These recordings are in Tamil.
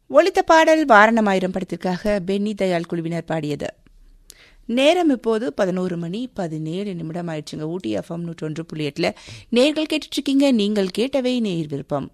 ஒலித்த பாடல் வாரணமாயிரம் படத்திற்காக பென்னி தயாள் குழுவினர் பாடியது நேரம் இப்போது பதினோரு மணி பதினேழு நிமிடம் ஆயிடுச்சுங்க ஊட்டி எஃப்எம் நூற்றொன்று புள்ளி எட்டுல நேர்கள் கேட்டுட்டு இருக்கீங்க நீங்கள் கேட்டவை நேர் விருப்பம்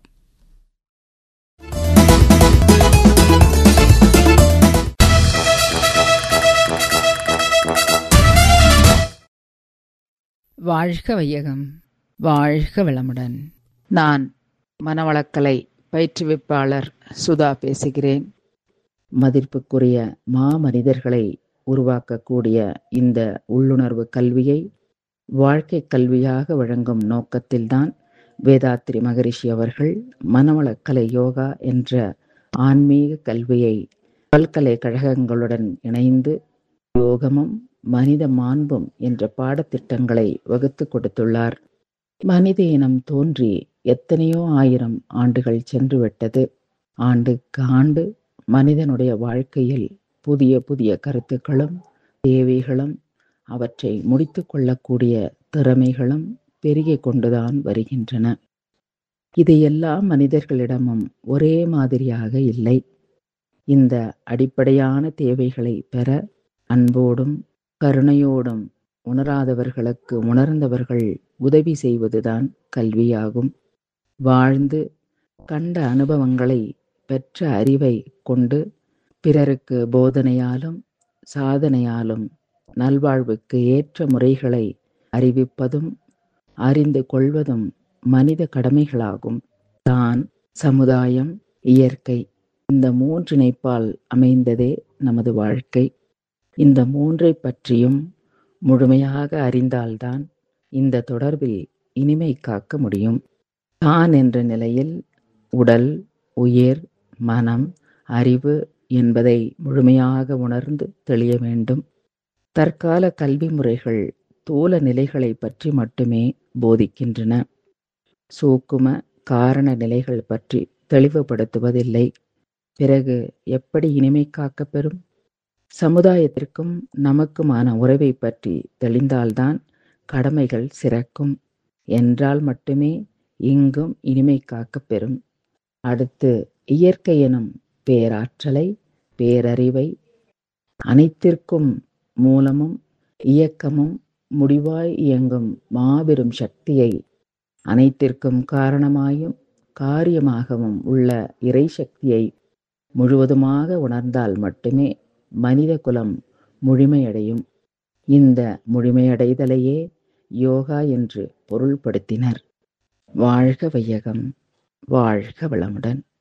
வாழ்க வையகம் வாழ்க வளமுடன் நான் மனவளக்கலை பயிற்றுவிப்பாளர் சுதா பேசுகிறேன் மதிப்புக்குரிய மாமனிதர்களை உருவாக்கக்கூடிய இந்த உள்ளுணர்வு கல்வியை வாழ்க்கை கல்வியாக வழங்கும் நோக்கத்தில்தான் வேதாத்திரி மகரிஷி அவர்கள் மனவளக்கலை யோகா என்ற ஆன்மீக கல்வியை பல்கலைக்கழகங்களுடன் இணைந்து யோகமும் மனித மாண்பும் என்ற பாடத்திட்டங்களை வகுத்து கொடுத்துள்ளார் மனித இனம் தோன்றி எத்தனையோ ஆயிரம் ஆண்டுகள் சென்றுவிட்டது ஆண்டுக்கு ஆண்டு மனிதனுடைய வாழ்க்கையில் புதிய புதிய கருத்துக்களும் தேவைகளும் அவற்றை முடித்து கொள்ளக்கூடிய திறமைகளும் பெருகிக் கொண்டுதான் வருகின்றன இது எல்லா மனிதர்களிடமும் ஒரே மாதிரியாக இல்லை இந்த அடிப்படையான தேவைகளை பெற அன்போடும் கருணையோடும் உணராதவர்களுக்கு உணர்ந்தவர்கள் உதவி செய்வதுதான் கல்வியாகும் வாழ்ந்து கண்ட அனுபவங்களை பெற்ற அறிவை கொண்டு பிறருக்கு போதனையாலும் சாதனையாலும் நல்வாழ்வுக்கு ஏற்ற முறைகளை அறிவிப்பதும் அறிந்து கொள்வதும் மனித கடமைகளாகும் தான் சமுதாயம் இயற்கை இந்த மூன்றிணைப்பால் அமைந்ததே நமது வாழ்க்கை இந்த மூன்றை பற்றியும் முழுமையாக அறிந்தால்தான் இந்த தொடர்பில் இனிமை காக்க முடியும் தான் என்ற நிலையில் உடல் உயிர் மனம் அறிவு என்பதை முழுமையாக உணர்ந்து தெளிய வேண்டும் தற்கால கல்வி முறைகள் தூல நிலைகளை பற்றி மட்டுமே போதிக்கின்றன சூக்கும காரண நிலைகள் பற்றி தெளிவுபடுத்துவதில்லை பிறகு எப்படி இனிமை காக்கப்பெறும் சமுதாயத்திற்கும் நமக்குமான உறவை பற்றி தெளிந்தால்தான் கடமைகள் சிறக்கும் என்றால் மட்டுமே இங்கும் இனிமை காக்கப்பெறும் அடுத்து இயற்கை எனும் பேராற்றலை பேரறிவை அனைத்திற்கும் மூலமும் இயக்கமும் முடிவாய் இயங்கும் மாபெரும் சக்தியை அனைத்திற்கும் காரணமாயும் காரியமாகவும் உள்ள இறை சக்தியை முழுவதுமாக உணர்ந்தால் மட்டுமே மனித குலம் முழுமையடையும் இந்த முழுமையடைதலையே யோகா என்று பொருள்படுத்தினர் வாழ்க வையகம் வாழ்க வளமுடன்